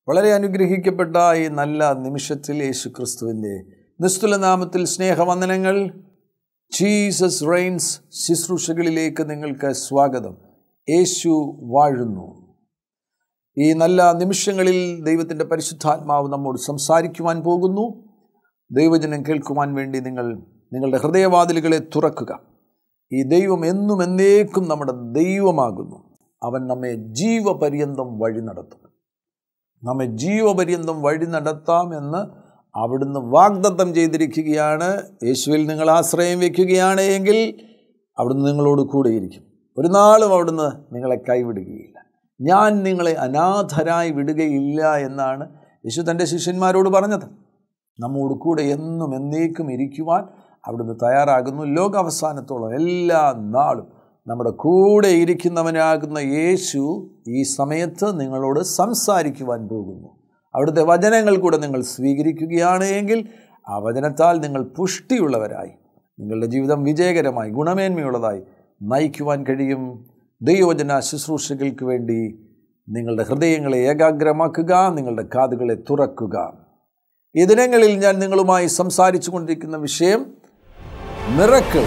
വളരെ അനുഗ്രഹിക്കപ്പെട്ട ഈ നല്ല നിമിഷത്തിൽ യേശു ക്രിസ്തുവിൻ്റെ നിസ്തുല നാമത്തിൽ സ്നേഹവന്ദനങ്ങൾ ജീസസ് റെയിൻസ് ശുശ്രൂഷകളിലേക്ക് നിങ്ങൾക്ക് സ്വാഗതം യേശു വാഴുന്നു ഈ നല്ല നിമിഷങ്ങളിൽ ദൈവത്തിൻ്റെ പരിശുദ്ധാത്മാവ് നമ്മോട് സംസാരിക്കുവാൻ പോകുന്നു ദൈവജനം കേൾക്കുവാൻ വേണ്ടി നിങ്ങൾ നിങ്ങളുടെ ഹൃദയവാതിലുകളെ തുറക്കുക ഈ ദൈവം എന്നും എന്നേക്കും നമ്മുടെ ദൈവമാകുന്നു അവൻ നമ്മെ ജീവപര്യന്തം വഴി നടത്തും നമ്മെ ജീവപര്യന്തം വഴി നടത്താം എന്ന് അവിടുന്ന് വാഗ്ദത്തം ചെയ്തിരിക്കുകയാണ് യേശുവിൽ നിങ്ങൾ ആശ്രയം വയ്ക്കുകയാണ് എങ്കിൽ അവിടുന്ന് നിങ്ങളോട് കൂടെയിരിക്കും ഒരു നാളും അവിടുന്ന് നിങ്ങളെ കൈവിടുകയില്ല ഞാൻ നിങ്ങളെ അനാഥരായി വിടുകയില്ല എന്നാണ് യേശു തൻ്റെ ശിഷ്യന്മാരോട് പറഞ്ഞത് നമ്മോട് കൂടെ എന്നും എന്നേക്കും ഇരിക്കുവാൻ അവിടുന്ന് തയ്യാറാകുന്നു ലോകാവസാനത്തോളം എല്ലാ നാളും നമ്മുടെ കൂടെ ഇരിക്കുന്നവനാകുന്ന യേശു ഈ സമയത്ത് നിങ്ങളോട് സംസാരിക്കുവാൻ പോകുന്നു അവിടുത്തെ വചനങ്ങൾ കൂടെ നിങ്ങൾ സ്വീകരിക്കുകയാണ് എങ്കിൽ ആ വചനത്താൽ നിങ്ങൾ പുഷ്ടിയുള്ളവരായി നിങ്ങളുടെ ജീവിതം വിജയകരമായി ഗുണമേന്മയുള്ളതായി നയിക്കുവാൻ കഴിയും ദൈവവചന ശുശ്രൂഷകൾക്ക് വേണ്ടി നിങ്ങളുടെ ഹൃദയങ്ങളെ ഏകാഗ്രമാക്കുക നിങ്ങളുടെ കാതുകളെ തുറക്കുക ഈ ദിനങ്ങളിൽ ഞാൻ നിങ്ങളുമായി സംസാരിച്ചു കൊണ്ടിരിക്കുന്ന വിഷയം മിറക്കൾ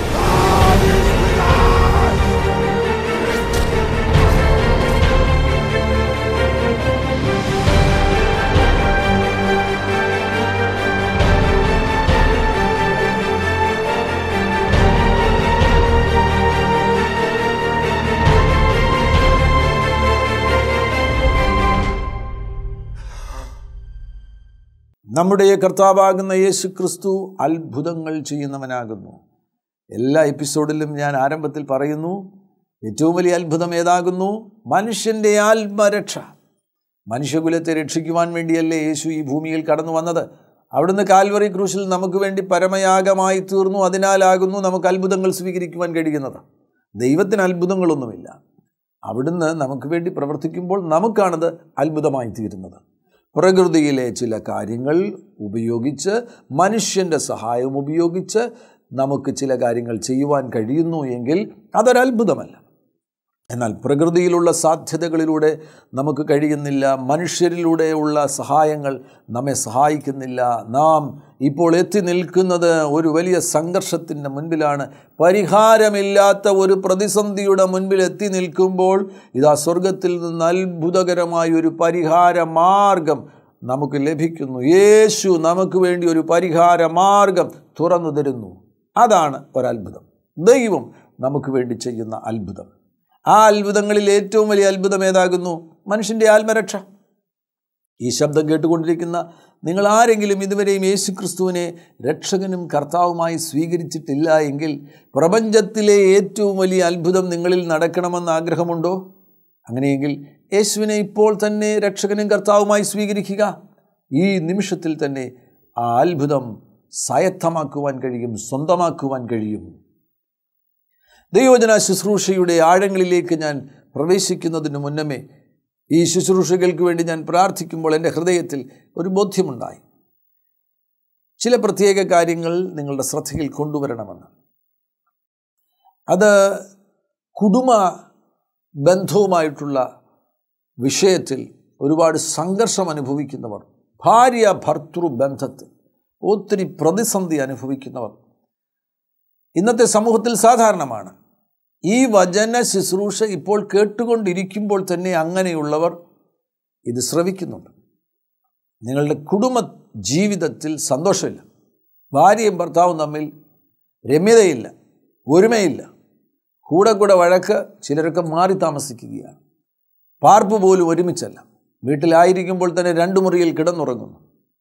നമ്മുടെ കർത്താവാകുന്ന യേശു ക്രിസ്തു അത്ഭുതങ്ങൾ ചെയ്യുന്നവനാകുന്നു എല്ലാ എപ്പിസോഡിലും ഞാൻ ആരംഭത്തിൽ പറയുന്നു ഏറ്റവും വലിയ അത്ഭുതം ഏതാകുന്നു മനുഷ്യൻ്റെ ആത്മരക്ഷ മനുഷ്യകുലത്തെ രക്ഷിക്കുവാൻ വേണ്ടിയല്ലേ യേശു ഈ ഭൂമിയിൽ കടന്നു വന്നത് അവിടുന്ന് കാൽവറി ക്രൂശിൽ നമുക്ക് വേണ്ടി പരമയാഗമായി തീർന്നു അതിനാലാകുന്നു നമുക്ക് അത്ഭുതങ്ങൾ സ്വീകരിക്കുവാൻ കഴിയുന്നത് ദൈവത്തിന് അത്ഭുതങ്ങളൊന്നുമില്ല അവിടുന്ന് നമുക്ക് വേണ്ടി പ്രവർത്തിക്കുമ്പോൾ നമുക്കാണത് അത്ഭുതമായി തീരുന്നത് പ്രകൃതിയിലെ ചില കാര്യങ്ങൾ ഉപയോഗിച്ച് മനുഷ്യൻ്റെ സഹായം ഉപയോഗിച്ച് നമുക്ക് ചില കാര്യങ്ങൾ ചെയ്യുവാൻ കഴിയുന്നു എങ്കിൽ അതൊരത്ഭുതമല്ല എന്നാൽ പ്രകൃതിയിലുള്ള സാധ്യതകളിലൂടെ നമുക്ക് കഴിയുന്നില്ല മനുഷ്യരിലൂടെയുള്ള സഹായങ്ങൾ നമ്മെ സഹായിക്കുന്നില്ല നാം ഇപ്പോൾ എത്തി നിൽക്കുന്നത് ഒരു വലിയ സംഘർഷത്തിൻ്റെ മുൻപിലാണ് പരിഹാരമില്ലാത്ത ഒരു പ്രതിസന്ധിയുടെ മുൻപിൽ എത്തി നിൽക്കുമ്പോൾ ഇതാ സ്വർഗത്തിൽ നിന്ന് അത്ഭുതകരമായ ഒരു പരിഹാര മാർഗം നമുക്ക് ലഭിക്കുന്നു യേശു നമുക്ക് വേണ്ടി ഒരു പരിഹാര മാർഗം തുറന്നു തരുന്നു അതാണ് ഒരത്ഭുതം ദൈവം നമുക്ക് വേണ്ടി ചെയ്യുന്ന അത്ഭുതം ആ അത്ഭുതങ്ങളിൽ ഏറ്റവും വലിയ അത്ഭുതം ഏതാകുന്നു മനുഷ്യൻ്റെ ആത്മരക്ഷ ഈ ശബ്ദം കേട്ടുകൊണ്ടിരിക്കുന്ന നിങ്ങൾ ആരെങ്കിലും ഇതുവരെയും യേശു ക്രിസ്തുവിനെ രക്ഷകനും കർത്താവുമായി സ്വീകരിച്ചിട്ടില്ല എങ്കിൽ പ്രപഞ്ചത്തിലെ ഏറ്റവും വലിയ അത്ഭുതം നിങ്ങളിൽ നടക്കണമെന്ന് ആഗ്രഹമുണ്ടോ അങ്ങനെയെങ്കിൽ യേശുവിനെ ഇപ്പോൾ തന്നെ രക്ഷകനും കർത്താവുമായി സ്വീകരിക്കുക ഈ നിമിഷത്തിൽ തന്നെ ആ അത്ഭുതം സ്വായത്തമാക്കുവാൻ കഴിയും സ്വന്തമാക്കുവാൻ കഴിയും ദൈവജന ശുശ്രൂഷയുടെ ആഴങ്ങളിലേക്ക് ഞാൻ പ്രവേശിക്കുന്നതിന് മുന്നമേ ഈ ശുശ്രൂഷകൾക്ക് വേണ്ടി ഞാൻ പ്രാർത്ഥിക്കുമ്പോൾ എൻ്റെ ഹൃദയത്തിൽ ഒരു ബോധ്യമുണ്ടായി ചില പ്രത്യേക കാര്യങ്ങൾ നിങ്ങളുടെ ശ്രദ്ധയിൽ കൊണ്ടുവരണമെന്ന് അത് കുടുംബ ബന്ധവുമായിട്ടുള്ള വിഷയത്തിൽ ഒരുപാട് സംഘർഷം അനുഭവിക്കുന്നവർ ഭാര്യ ഭർത്തൃ ബന്ധത്തിൽ ഒത്തിരി പ്രതിസന്ധി അനുഭവിക്കുന്നവർ ഇന്നത്തെ സമൂഹത്തിൽ സാധാരണമാണ് ഈ വചന ശുശ്രൂഷ ഇപ്പോൾ കേട്ടുകൊണ്ടിരിക്കുമ്പോൾ തന്നെ അങ്ങനെയുള്ളവർ ഇത് ശ്രവിക്കുന്നുണ്ട് നിങ്ങളുടെ കുടുംബ ജീവിതത്തിൽ സന്തോഷമില്ല ഭാര്യയും ഭർത്താവും തമ്മിൽ രമ്യതയില്ല ഒരുമയില്ല കൂടെ കൂടെ വഴക്ക് ചിലരൊക്കെ മാറി താമസിക്കുകയാണ് പാർപ്പ് പോലും ഒരുമിച്ചല്ല വീട്ടിലായിരിക്കുമ്പോൾ തന്നെ രണ്ടു മുറിയിൽ കിടന്നുറങ്ങുന്നു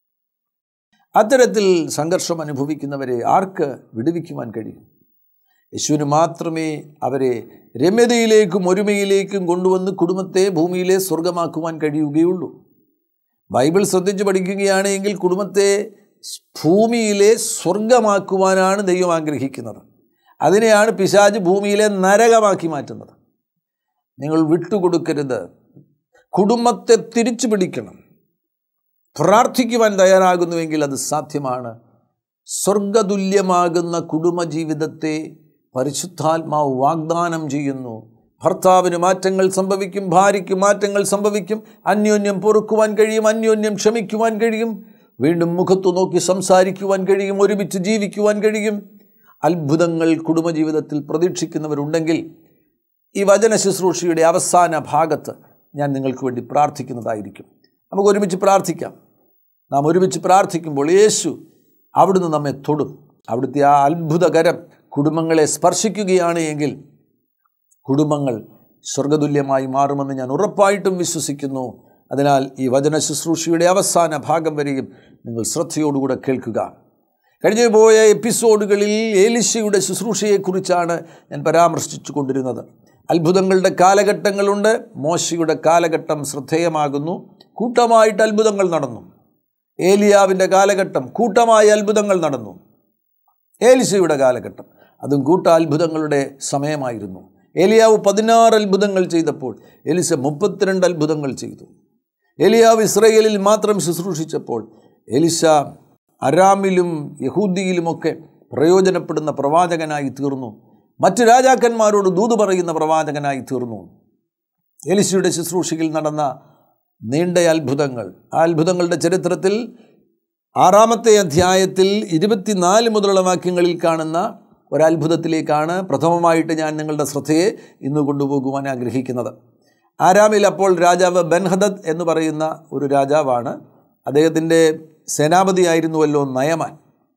അത്തരത്തിൽ സംഘർഷം അനുഭവിക്കുന്നവരെ ആർക്ക് വിടുവിക്കുവാൻ കഴിയും യേശുവിന് മാത്രമേ അവരെ രമ്യതയിലേക്കും ഒരുമയിലേക്കും കൊണ്ടുവന്ന് കുടുംബത്തെ ഭൂമിയിലെ സ്വർഗമാക്കുവാൻ കഴിയുകയുള്ളൂ ബൈബിൾ ശ്രദ്ധിച്ച് പഠിക്കുകയാണെങ്കിൽ കുടുംബത്തെ ഭൂമിയിലെ സ്വർഗമാക്കുവാനാണ് ദൈവം ആഗ്രഹിക്കുന്നത് അതിനെയാണ് പിശാജ് ഭൂമിയിലെ നരകമാക്കി മാറ്റുന്നത് നിങ്ങൾ വിട്ടുകൊടുക്കരുത് കുടുംബത്തെ തിരിച്ചു പിടിക്കണം പ്രാർത്ഥിക്കുവാൻ തയ്യാറാകുന്നുവെങ്കിൽ അത് സാധ്യമാണ് സ്വർഗതുല്യമാകുന്ന കുടുംബജീവിതത്തെ പരിശുദ്ധാത്മാവ് വാഗ്ദാനം ചെയ്യുന്നു ഭർത്താവിന് മാറ്റങ്ങൾ സംഭവിക്കും ഭാര്യയ്ക്ക് മാറ്റങ്ങൾ സംഭവിക്കും അന്യോന്യം പൊറുക്കുവാൻ കഴിയും അന്യോന്യം ക്ഷമിക്കുവാൻ കഴിയും വീണ്ടും മുഖത്തു നോക്കി സംസാരിക്കുവാൻ കഴിയും ഒരുമിച്ച് ജീവിക്കുവാൻ കഴിയും അത്ഭുതങ്ങൾ കുടുംബജീവിതത്തിൽ പ്രതീക്ഷിക്കുന്നവരുണ്ടെങ്കിൽ ഈ വചന ശുശ്രൂഷയുടെ അവസാന ഭാഗത്ത് ഞാൻ നിങ്ങൾക്ക് വേണ്ടി പ്രാർത്ഥിക്കുന്നതായിരിക്കും നമുക്ക് ഒരുമിച്ച് പ്രാർത്ഥിക്കാം നാം ഒരുമിച്ച് പ്രാർത്ഥിക്കുമ്പോൾ യേശു അവിടുന്ന് നമ്മെ തൊടും അവിടുത്തെ ആ അത്ഭുതകരം കുടുംബങ്ങളെ സ്പർശിക്കുകയാണ് എങ്കിൽ കുടുംബങ്ങൾ സ്വർഗതുല്യമായി മാറുമെന്ന് ഞാൻ ഉറപ്പായിട്ടും വിശ്വസിക്കുന്നു അതിനാൽ ഈ വചന ശുശ്രൂഷയുടെ അവസാന ഭാഗം വരെയും നിങ്ങൾ ശ്രദ്ധയോടുകൂടെ കേൾക്കുക കഴിഞ്ഞു പോയ എപ്പിസോഡുകളിൽ ഏലിശയുടെ ശുശ്രൂഷയെക്കുറിച്ചാണ് ഞാൻ പരാമർശിച്ചു കൊണ്ടിരുന്നത് അത്ഭുതങ്ങളുടെ കാലഘട്ടങ്ങളുണ്ട് മോശയുടെ കാലഘട്ടം ശ്രദ്ധേയമാകുന്നു കൂട്ടമായിട്ട് അത്ഭുതങ്ങൾ നടന്നു ഏലിയാവിൻ്റെ കാലഘട്ടം കൂട്ടമായ അത്ഭുതങ്ങൾ നടന്നു ഏലിശയുടെ കാലഘട്ടം അതും കൂട്ട അത്ഭുതങ്ങളുടെ സമയമായിരുന്നു ഏലിയാവ് പതിനാറ് അത്ഭുതങ്ങൾ ചെയ്തപ്പോൾ എലിസ മുപ്പത്തിരണ്ട് അത്ഭുതങ്ങൾ ചെയ്തു ഏലിയാവ് ഇസ്രയേലിൽ മാത്രം ശുശ്രൂഷിച്ചപ്പോൾ എലിസ അരാമിലും യഹൂദിയിലുമൊക്കെ പ്രയോജനപ്പെടുന്ന പ്രവാചകനായി തീർന്നു മറ്റു രാജാക്കന്മാരോട് ദൂത് പറയുന്ന പ്രവാചകനായി തീർന്നു എലിശയുടെ ശുശ്രൂഷയിൽ നടന്ന നീണ്ട അത്ഭുതങ്ങൾ ആ അത്ഭുതങ്ങളുടെ ചരിത്രത്തിൽ ആറാമത്തെ അധ്യായത്തിൽ ഇരുപത്തിനാല് മുതലുള്ള വാക്യങ്ങളിൽ കാണുന്ന ഒരത്ഭുതത്തിലേക്കാണ് പ്രഥമമായിട്ട് ഞാൻ നിങ്ങളുടെ ശ്രദ്ധയെ ഇന്ന് കൊണ്ടുപോകുവാൻ ആഗ്രഹിക്കുന്നത് ആരാമിൽ അപ്പോൾ രാജാവ് ബൻഹദദ് എന്ന് പറയുന്ന ഒരു രാജാവാണ് അദ്ദേഹത്തിൻ്റെ സേനാപതിയായിരുന്നുവല്ലോ നയമാൻ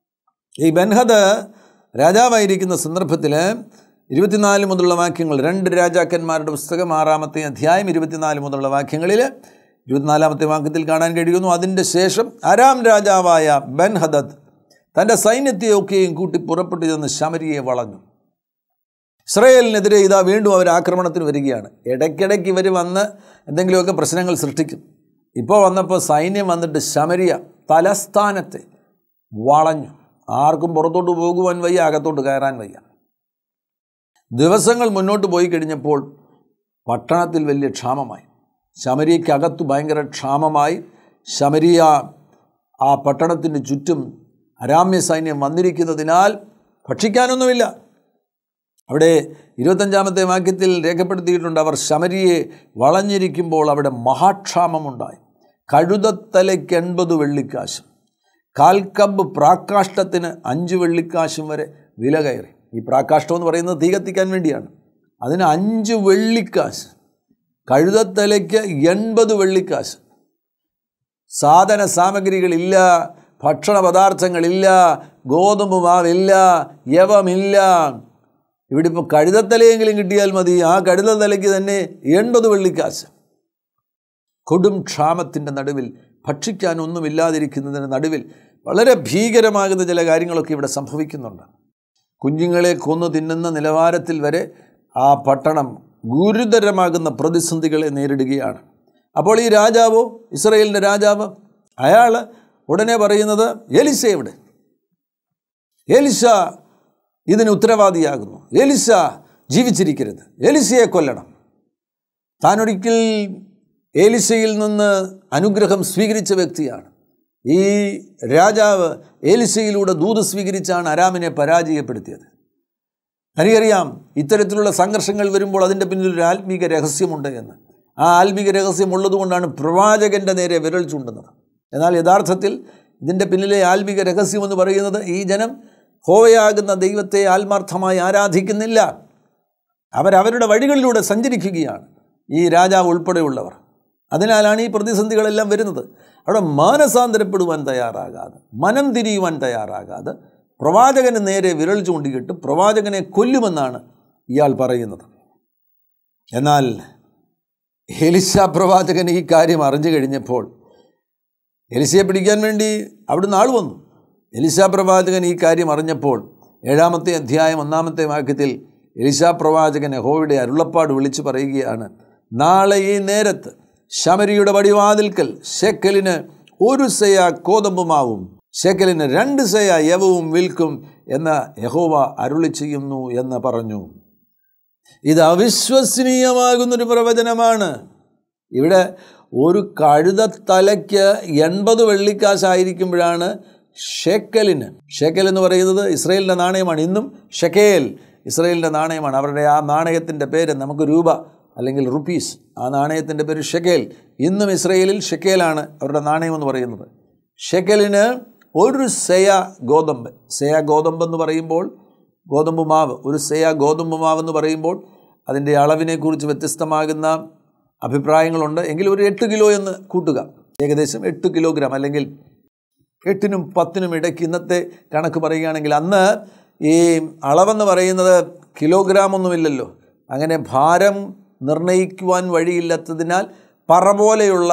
ഈ ബൻഹദ് രാജാവായിരിക്കുന്ന സന്ദർഭത്തിൽ ഇരുപത്തിനാല് മുതലുള്ള വാക്യങ്ങൾ രണ്ട് രാജാക്കന്മാരുടെ പുസ്തകം ആറാമത്തെ അധ്യായം ഇരുപത്തിനാല് മുതലുള്ള വാക്യങ്ങളിൽ ഇരുപത്തിനാലാമത്തെ വാക്യത്തിൽ കാണാൻ കഴിയുന്നു അതിൻ്റെ ശേഷം അരാം രാജാവായ ബൻഹദദ് തൻ്റെ സൈന്യത്തെയൊക്കെയും കൂട്ടി പുറപ്പെട്ടു ചെന്ന് ശമരിയെ വളഞ്ഞു ഇസ്രയേലിനെതിരെ ഇതാ വീണ്ടും അവർ ആക്രമണത്തിന് വരികയാണ് ഇടയ്ക്കിടയ്ക്ക് ഇവർ വന്ന് എന്തെങ്കിലുമൊക്കെ പ്രശ്നങ്ങൾ സൃഷ്ടിക്കും ഇപ്പോൾ വന്നപ്പോൾ സൈന്യം വന്നിട്ട് ശമരിയ തലസ്ഥാനത്തെ വളഞ്ഞു ആർക്കും പുറത്തോട്ട് പോകുവാൻ വയ്യ അകത്തോട്ട് കയറാൻ വയ്യ ദിവസങ്ങൾ മുന്നോട്ട് പോയി കഴിഞ്ഞപ്പോൾ പട്ടണത്തിൽ വലിയ ക്ഷാമമായി ശമരിയക്കകത്ത് ഭയങ്കര ക്ഷാമമായി ശമരിയ ആ പട്ടണത്തിന് ചുറ്റും അരാമ്യ സൈന്യം വന്നിരിക്കുന്നതിനാൽ ഭക്ഷിക്കാനൊന്നുമില്ല അവിടെ ഇരുപത്തഞ്ചാമത്തെ വാക്യത്തിൽ രേഖപ്പെടുത്തിയിട്ടുണ്ട് അവർ ശമരിയെ വളഞ്ഞിരിക്കുമ്പോൾ അവിടെ മഹാക്ഷാമമുണ്ടായി കഴുതത്തലയ്ക്ക് എൺപത് വെള്ളിക്കാശും കാൽക്കബ് പ്രാക്കാഷ്ടത്തിന് അഞ്ച് വെള്ളിക്കാശും വരെ വില കയറി ഈ പ്രാക്കാഷ്ടം എന്ന് പറയുന്നത് തീ കത്തിക്കാൻ വേണ്ടിയാണ് അതിന് അഞ്ച് വെള്ളിക്കാശ് കഴുതത്തലയ്ക്ക് എൺപത് വെള്ളിക്കാശ് സാധന സാമഗ്രികളില്ല ഭക്ഷണ പദാർത്ഥങ്ങളില്ല ഗോതമ്പ് മാവില്ല യവമില്ല ഇവിടെ ഇപ്പോൾ കഴുതത്തലയെങ്കിലും കിട്ടിയാൽ മതി ആ കഴുതത്തലയ്ക്ക് തന്നെ എൺപത് വെള്ളിക്കാശ് കൊടും ക്ഷാമത്തിൻ്റെ നടുവിൽ ഭക്ഷിക്കാനൊന്നുമില്ലാതിരിക്കുന്നതിൻ്റെ നടുവിൽ വളരെ ഭീകരമാകുന്ന ചില കാര്യങ്ങളൊക്കെ ഇവിടെ സംഭവിക്കുന്നുണ്ട് കുഞ്ഞുങ്ങളെ കൊന്നു തിന്നുന്ന നിലവാരത്തിൽ വരെ ആ പട്ടണം ഗുരുതരമാകുന്ന പ്രതിസന്ധികളെ നേരിടുകയാണ് അപ്പോൾ ഈ രാജാവോ ഇസ്രയേലിൻ്റെ രാജാവ് അയാൾ ഉടനെ പറയുന്നത് എലിസ എവിടെ എലിസ ഇതിന് ഉത്തരവാദിയാകുന്നു എലിസ ജീവിച്ചിരിക്കരുത് എലിസയെ കൊല്ലണം താനൊരിക്കൽ ഏലിസയിൽ നിന്ന് അനുഗ്രഹം സ്വീകരിച്ച വ്യക്തിയാണ് ഈ രാജാവ് ഏലിസയിലൂടെ ദൂത് സ്വീകരിച്ചാണ് അരാമിനെ പരാജയപ്പെടുത്തിയത് എനിക്കറിയാം ഇത്തരത്തിലുള്ള സംഘർഷങ്ങൾ വരുമ്പോൾ അതിൻ്റെ പിന്നിൽ ഒരു ആത്മീക രഹസ്യമുണ്ട് എന്ന് ആ ആത്മീക രഹസ്യം ഉള്ളതുകൊണ്ടാണ് പ്രവാചകൻ്റെ നേരെ വിരൽ ചൂണ്ടുന്നത് എന്നാൽ യഥാർത്ഥത്തിൽ ഇതിൻ്റെ പിന്നിലെ ആത്മീക രഹസ്യമെന്ന് പറയുന്നത് ഈ ജനം ഹോവയാകുന്ന ദൈവത്തെ ആത്മാർത്ഥമായി ആരാധിക്കുന്നില്ല അവരവരുടെ വഴികളിലൂടെ സഞ്ചരിക്കുകയാണ് ഈ രാജാവ് ഉൾപ്പെടെയുള്ളവർ അതിനാലാണ് ഈ പ്രതിസന്ധികളെല്ലാം വരുന്നത് അവിടെ മാനസാന്തരപ്പെടുവാൻ തയ്യാറാകാതെ മനം തിരിയുവാൻ തയ്യാറാകാതെ പ്രവാചകന് നേരെ വിരൽ ചൂണ്ടിയിട്ട് പ്രവാചകനെ കൊല്ലുമെന്നാണ് ഇയാൾ പറയുന്നത് എന്നാൽ എലിശ പ്രവാചകൻ ഈ കാര്യം അറിഞ്ഞു കഴിഞ്ഞപ്പോൾ എലിശയെ പിടിക്കാൻ വേണ്ടി അവിടുന്ന് ആൾ വന്നു എലിശ പ്രവാചകൻ ഈ കാര്യം അറിഞ്ഞപ്പോൾ ഏഴാമത്തെ അധ്യായം ഒന്നാമത്തെ വാക്യത്തിൽ എലിശ പ്രവാചകൻ യഹോയുടെ അരുളപ്പാട് വിളിച്ചു പറയുകയാണ് നാളെ ഈ നേരത്ത് ശമരിയുടെ വടിവാതിൽക്കൽ ശേക്കലിന് ഒരു സെയ കോതമ്പുമാവും ശേക്കലിന് രണ്ട് സെയ യവവും വിൽക്കും എന്ന് യഹോവ അരുളി ചെയ്യുന്നു എന്ന് പറഞ്ഞു ഇത് അവിശ്വസനീയമാകുന്നൊരു പ്രവചനമാണ് ഇവിടെ ഒരു കഴുതത്തലയ്ക്ക് എൺപത് വെള്ളിക്കാശായിരിക്കുമ്പോഴാണ് ഷെക്കലിന് ഷെക്കൽ എന്ന് പറയുന്നത് ഇസ്രയേലിൻ്റെ നാണയമാണ് ഇന്നും ഷെക്കേൽ ഇസ്രയേലിൻ്റെ നാണയമാണ് അവരുടെ ആ നാണയത്തിൻ്റെ പേര് നമുക്ക് രൂപ അല്ലെങ്കിൽ റുപ്പീസ് ആ നാണയത്തിൻ്റെ പേര് ഷെക്കേൽ ഇന്നും ഇസ്രയേലിൽ ഷെക്കേലാണ് അവരുടെ നാണയം എന്ന് പറയുന്നത് ഷെക്കലിന് ഒരു സെയ ഗോതമ്പ് സെയ ഗോതമ്പ് എന്ന് പറയുമ്പോൾ ഗോതമ്പ് മാവ് ഒരു സെയ ഗോതമ്പ് മാവ് എന്ന് പറയുമ്പോൾ അതിൻ്റെ അളവിനെക്കുറിച്ച് വ്യത്യസ്തമാകുന്ന അഭിപ്രായങ്ങളുണ്ട് എങ്കിലും ഒരു എട്ട് കിലോ എന്ന് കൂട്ടുക ഏകദേശം എട്ട് കിലോഗ്രാം അല്ലെങ്കിൽ എട്ടിനും പത്തിനും ഇടയ്ക്ക് ഇന്നത്തെ കണക്ക് പറയുകയാണെങ്കിൽ അന്ന് ഈ അളവെന്ന് പറയുന്നത് കിലോഗ്രാം ഒന്നുമില്ലല്ലോ അങ്ങനെ ഭാരം നിർണ്ണയിക്കുവാൻ വഴിയില്ലാത്തതിനാൽ പറ പോലെയുള്ള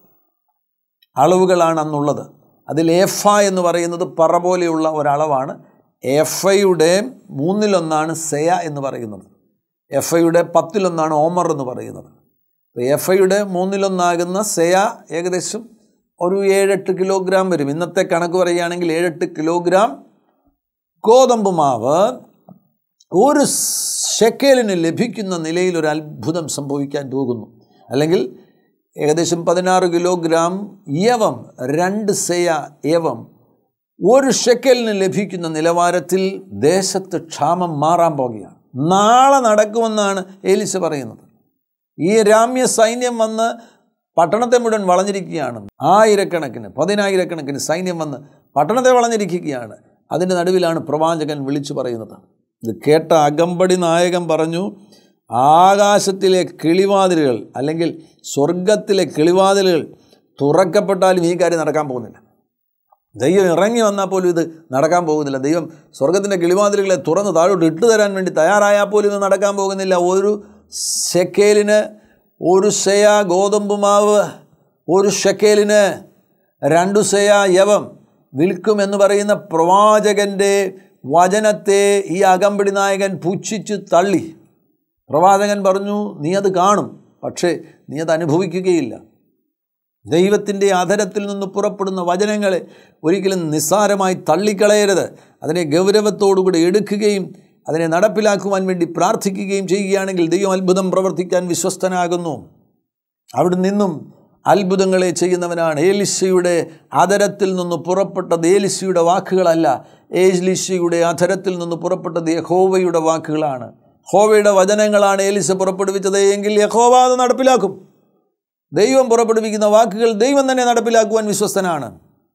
അളവുകളാണ് അന്നുള്ളത് അതിൽ എഫ എന്ന് പറയുന്നത് പറ പോലെയുള്ള ഒരളവാണ് എഫയുടെ മൂന്നിലൊന്നാണ് സെയ എന്ന് പറയുന്നത് എഫയുടെ പത്തിലൊന്നാണ് ഓമർ എന്ന് പറയുന്നത് എഫയുടെ മൂന്നിലൊന്നാകുന്ന സെയ ഏകദേശം ഒരു ഏഴെട്ട് കിലോഗ്രാം വരും ഇന്നത്തെ കണക്ക് പറയുകയാണെങ്കിൽ ഏഴെട്ട് കിലോഗ്രാം ഗോതമ്പ് മാവ് ഒരു ഷെക്കേലിന് ലഭിക്കുന്ന നിലയിൽ ഒരു അത്ഭുതം സംഭവിക്കാൻ പോകുന്നു അല്ലെങ്കിൽ ഏകദേശം പതിനാറ് കിലോഗ്രാം യവം രണ്ട് സെയ യവം ഒരു ഷെക്കലിന് ലഭിക്കുന്ന നിലവാരത്തിൽ ദേശത്ത് ക്ഷാമം മാറാൻ പോകുകയാണ് നാളെ നടക്കുമെന്നാണ് ഏലിശ പറയുന്നത് ഈ രാമ്യ സൈന്യം വന്ന് പട്ടണത്തെ മുഴുവൻ വളഞ്ഞിരിക്കുകയാണ് ആയിരക്കണക്കിന് പതിനായിരക്കണക്കിന് സൈന്യം വന്ന് പട്ടണത്തെ വളഞ്ഞിരിക്കുകയാണ് അതിൻ്റെ നടുവിലാണ് പ്രവാചകൻ വിളിച്ചു പറയുന്നത് ഇത് കേട്ട അകമ്പടി നായകൻ പറഞ്ഞു ആകാശത്തിലെ കിളിവാതിലുകൾ അല്ലെങ്കിൽ സ്വർഗത്തിലെ കിളിവാതിലുകൾ തുറക്കപ്പെട്ടാലും ഈ കാര്യം നടക്കാൻ പോകുന്നില്ല ദൈവം ഇറങ്ങി വന്നാൽ പോലും ഇത് നടക്കാൻ പോകുന്നില്ല ദൈവം സ്വർഗത്തിൻ്റെ കിളിവാതിലുകളെ തുറന്ന് താഴോട്ട് ഇട്ടു തരാൻ വേണ്ടി തയ്യാറായാൽ പോലും ഇത് നടക്കാൻ പോകുന്നില്ല ഒരു ഷെക്കേലിന് ഒരു സെയ ഗോതമ്പ് മാവ് ഒരു ഷെക്കേലിന് രണ്ടു സെയ യവം വിൽക്കുമെന്ന് പറയുന്ന പ്രവാചകൻ്റെ വചനത്തെ ഈ അകമ്പടി നായകൻ പുച്ഛിച്ച് തള്ളി പ്രവാചകൻ പറഞ്ഞു നീ അത് കാണും പക്ഷേ നീ അത് അനുഭവിക്കുകയില്ല ദൈവത്തിൻ്റെ അധരത്തിൽ നിന്ന് പുറപ്പെടുന്ന വചനങ്ങളെ ഒരിക്കലും നിസ്സാരമായി തള്ളിക്കളയരുത് അതിനെ ഗൗരവത്തോടുകൂടി എടുക്കുകയും അതിനെ നടപ്പിലാക്കുവാൻ വേണ്ടി പ്രാർത്ഥിക്കുകയും ചെയ്യുകയാണെങ്കിൽ ദൈവം അത്ഭുതം പ്രവർത്തിക്കാൻ വിശ്വസ്തനാകുന്നു അവിടെ നിന്നും അത്ഭുതങ്ങളെ ചെയ്യുന്നവനാണ് ഏലിശയുടെ അധരത്തിൽ നിന്ന് പുറപ്പെട്ടത് ഏലിശയുടെ വാക്കുകളല്ല ഏലിശയുടെ അധരത്തിൽ നിന്ന് പുറപ്പെട്ടത് യഹോവയുടെ വാക്കുകളാണ് ഹോവയുടെ വചനങ്ങളാണ് ഏലിശ പുറപ്പെടുവിച്ചത് എങ്കിൽ യഹോവ അത് നടപ്പിലാക്കും ദൈവം പുറപ്പെടുവിക്കുന്ന വാക്കുകൾ ദൈവം തന്നെ നടപ്പിലാക്കുവാൻ വിശ്വസ്തനാണ്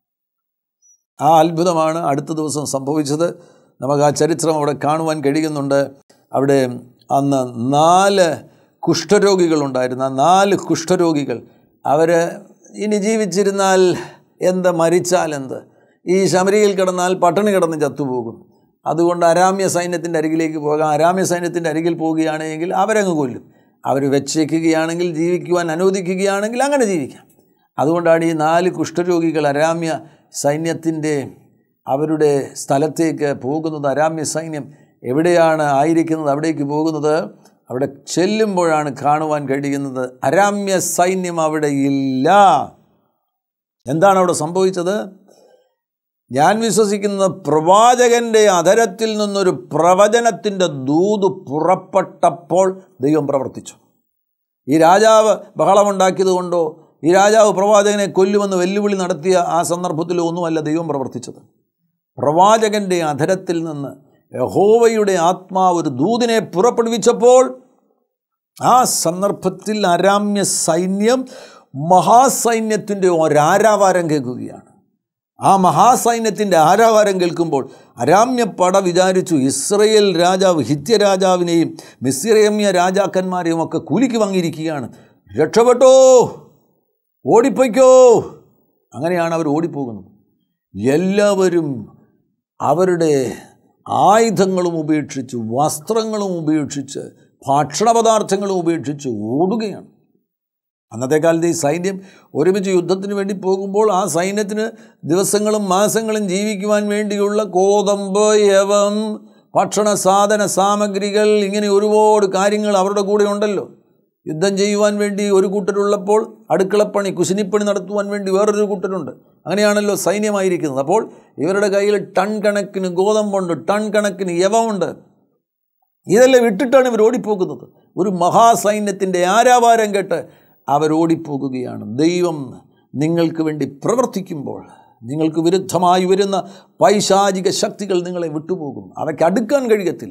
ആ അത്ഭുതമാണ് അടുത്ത ദിവസം സംഭവിച്ചത് നമുക്ക് ആ ചരിത്രം അവിടെ കാണുവാൻ കഴിയുന്നുണ്ട് അവിടെ അന്ന് നാല് കുഷ്ഠരോഗികളുണ്ടായിരുന്നു ആ നാല് കുഷ്ഠരോഗികൾ അവർ ഇനി ജീവിച്ചിരുന്നാൽ എന്ത് മരിച്ചാൽ എന്ത് ഈ ശമരിയിൽ കിടന്നാൽ പട്ടിണി കിടന്ന് ചത്തുപോകും അതുകൊണ്ട് അരാമ്യ സൈന്യത്തിൻ്റെ അരികിലേക്ക് പോകാം അരാമ്യ സൈന്യത്തിൻ്റെ അരികിൽ പോവുകയാണെങ്കിൽ അവരങ്ങ് കൊല്ലും അവർ വെച്ചേക്കുകയാണെങ്കിൽ ജീവിക്കുവാൻ അനുവദിക്കുകയാണെങ്കിൽ അങ്ങനെ ജീവിക്കാം അതുകൊണ്ടാണ് ഈ നാല് കുഷ്ഠരോഗികൾ അരാമ്യ സൈന്യത്തിൻ്റെ അവരുടെ സ്ഥലത്തേക്ക് പോകുന്നത് അരാമ്യ സൈന്യം എവിടെയാണ് ആയിരിക്കുന്നത് അവിടേക്ക് പോകുന്നത് അവിടെ ചെല്ലുമ്പോഴാണ് കാണുവാൻ കഴിയുന്നത് അരാമ്യ സൈന്യം അവിടെ ഇല്ല എന്താണ് അവിടെ സംഭവിച്ചത് ഞാൻ വിശ്വസിക്കുന്ന പ്രവാചകൻ്റെ അധരത്തിൽ നിന്നൊരു പ്രവചനത്തിൻ്റെ ദൂത് പുറപ്പെട്ടപ്പോൾ ദൈവം പ്രവർത്തിച്ചു ഈ രാജാവ് ബഹളമുണ്ടാക്കിയത് കൊണ്ടോ ഈ രാജാവ് പ്രവാചകനെ കൊല്ലുമെന്ന് വെല്ലുവിളി നടത്തിയ ആ സന്ദർഭത്തിലോ ഒന്നുമല്ല ദൈവം പ്രവർത്തിച്ചത് പ്രവാചകൻ്റെ അധരത്തിൽ നിന്ന് യഹോവയുടെ ആത്മാവ് ഒരു ദൂതിനെ പുറപ്പെടുവിച്ചപ്പോൾ ആ സന്ദർഭത്തിൽ അരാമ്യ സൈന്യം മഹാസൈന്യത്തിൻ്റെ ഒരാരാവാരം കേൾക്കുകയാണ് ആ മഹാസൈന്യത്തിൻ്റെ ആരാവാരം കേൾക്കുമ്പോൾ അരാമ്യ പട വിചാരിച്ചു ഇസ്രയേൽ രാജാവ് ഹിത്യ രാജാവിനെയും മിസ്രേമ്യ രാജാക്കന്മാരെയും ഒക്കെ കൂലിക്ക് വാങ്ങിയിരിക്കുകയാണ് രക്ഷപ്പെട്ടോ ഓടിപ്പോയ്ക്കോ അങ്ങനെയാണ് അവർ ഓടിപ്പോകുന്നത് എല്ലാവരും അവരുടെ ആയുധങ്ങളും ഉപേക്ഷിച്ച് വസ്ത്രങ്ങളും ഉപേക്ഷിച്ച് ഭക്ഷണപദാർത്ഥങ്ങളും ഉപേക്ഷിച്ച് ഓടുകയാണ് അന്നത്തെ കാലത്ത് ഈ സൈന്യം ഒരുമിച്ച് യുദ്ധത്തിന് വേണ്ടി പോകുമ്പോൾ ആ സൈന്യത്തിന് ദിവസങ്ങളും മാസങ്ങളും ജീവിക്കുവാൻ വേണ്ടിയുള്ള കോതമ്പ് യവം ഭക്ഷണ സാധന സാമഗ്രികൾ ഇങ്ങനെ ഒരുപാട് കാര്യങ്ങൾ അവരുടെ കൂടെ ഉണ്ടല്ലോ യുദ്ധം ചെയ്യുവാൻ വേണ്ടി ഒരു കൂട്ടരുള്ളപ്പോൾ അടുക്കളപ്പണി കുശിനിപ്പണി നടത്തുവാൻ വേണ്ടി വേറൊരു കൂട്ടരുണ്ട് അങ്ങനെയാണല്ലോ സൈന്യമായിരിക്കുന്നത് അപ്പോൾ ഇവരുടെ കയ്യിൽ ടൺ കണക്കിന് ഗോതമ്പുണ്ട് ടൺ കണക്കിന് യവമുണ്ട് ഇതെല്ലാം വിട്ടിട്ടാണ് ഇവർ ഓടിപ്പോകുന്നത് ഒരു മഹാസൈന്യത്തിൻ്റെ ആരാവാരം കേട്ട് അവരോടിപ്പോകുകയാണ് ദൈവം നിങ്ങൾക്ക് വേണ്ടി പ്രവർത്തിക്കുമ്പോൾ നിങ്ങൾക്ക് വിരുദ്ധമായി വരുന്ന പൈശാചിക ശക്തികൾ നിങ്ങളെ വിട്ടുപോകും അവയ്ക്ക് അടുക്കാൻ കഴിയത്തില്ല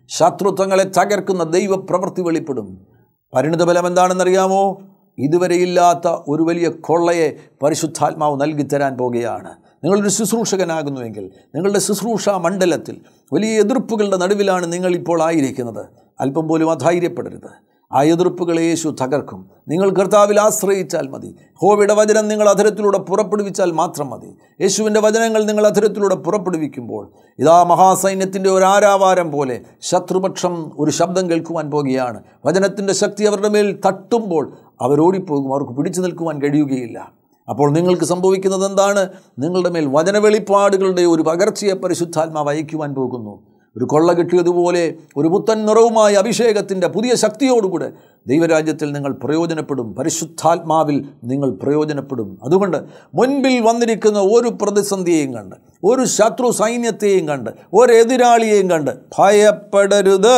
ശത്രുത്വങ്ങളെ തകർക്കുന്ന ദൈവപ്രവൃത്തി വെളിപ്പെടും പരിണിതഫലം എന്താണെന്നറിയാമോ ഇതുവരെയില്ലാത്ത ഒരു വലിയ കൊള്ളയെ പരിശുദ്ധാത്മാവ് നൽകിത്തരാൻ പോകുകയാണ് നിങ്ങളൊരു ശുശ്രൂഷകനാകുന്നുവെങ്കിൽ നിങ്ങളുടെ ശുശ്രൂഷ മണ്ഡലത്തിൽ വലിയ എതിർപ്പുകളുടെ നടുവിലാണ് നിങ്ങൾ ഇപ്പോൾ ആയിരിക്കുന്നത് അല്പം പോലും അധൈര്യപ്പെടരുത് ആ എതിർപ്പുകളെ യേശു തകർക്കും നിങ്ങൾ കർത്താവിൽ ആശ്രയിച്ചാൽ മതി ഹോവയുടെ വചനം നിങ്ങൾ അധരത്തിലൂടെ പുറപ്പെടുവിച്ചാൽ മാത്രം മതി യേശുവിൻ്റെ വചനങ്ങൾ നിങ്ങൾ അധരത്തിലൂടെ പുറപ്പെടുവിക്കുമ്പോൾ ഇതാ മഹാസൈന്യത്തിൻ്റെ ഒരു ആരാവാരം പോലെ ശത്രുപക്ഷം ഒരു ശബ്ദം കേൾക്കുവാൻ പോകുകയാണ് വചനത്തിൻ്റെ ശക്തി അവരുടെ മേൽ തട്ടുമ്പോൾ അവരോടിപ്പോകും അവർക്ക് പിടിച്ചു നിൽക്കുവാൻ കഴിയുകയില്ല അപ്പോൾ നിങ്ങൾക്ക് സംഭവിക്കുന്നത് എന്താണ് നിങ്ങളുടെ മേൽ വചന വെളിപ്പാടുകളുടെ ഒരു പകർച്ചയെ പരിശുദ്ധാത്മാവ് അയക്കുവാൻ പോകുന്നു ഒരു കൊള്ള കിട്ടിയതുപോലെ ഒരു പുത്തൻ നിറവുമായ അഭിഷേകത്തിൻ്റെ പുതിയ ശക്തിയോടുകൂടെ ദൈവരാജ്യത്തിൽ നിങ്ങൾ പ്രയോജനപ്പെടും പരിശുദ്ധാത്മാവിൽ നിങ്ങൾ പ്രയോജനപ്പെടും അതുകൊണ്ട് മുൻപിൽ വന്നിരിക്കുന്ന ഒരു പ്രതിസന്ധിയെയും കണ്ട് ഒരു ശത്രു സൈന്യത്തെയും കണ്ട് ഒരു എതിരാളിയെയും കണ്ട് ഭയപ്പെടരുത്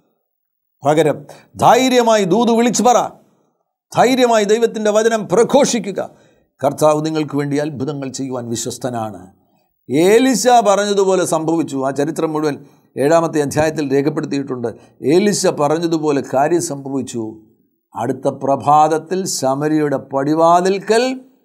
പകരം ധൈര്യമായി ദൂത് വിളിച്ചു പറ ധൈര്യമായി ദൈവത്തിൻ്റെ വചനം പ്രഘോഷിക്കുക കർത്താവ് നിങ്ങൾക്ക് വേണ്ടി അത്ഭുതങ്ങൾ ചെയ്യുവാൻ വിശ്വസ്തനാണ് ഏലിശ പറഞ്ഞതുപോലെ സംഭവിച്ചു ആ ചരിത്രം മുഴുവൻ ഏഴാമത്തെ അധ്യായത്തിൽ രേഖപ്പെടുത്തിയിട്ടുണ്ട് ഏലിശ പറഞ്ഞതുപോലെ കാര്യം സംഭവിച്ചു അടുത്ത പ്രഭാതത്തിൽ ശമരിയുടെ പടിവാതിൽക്കൽ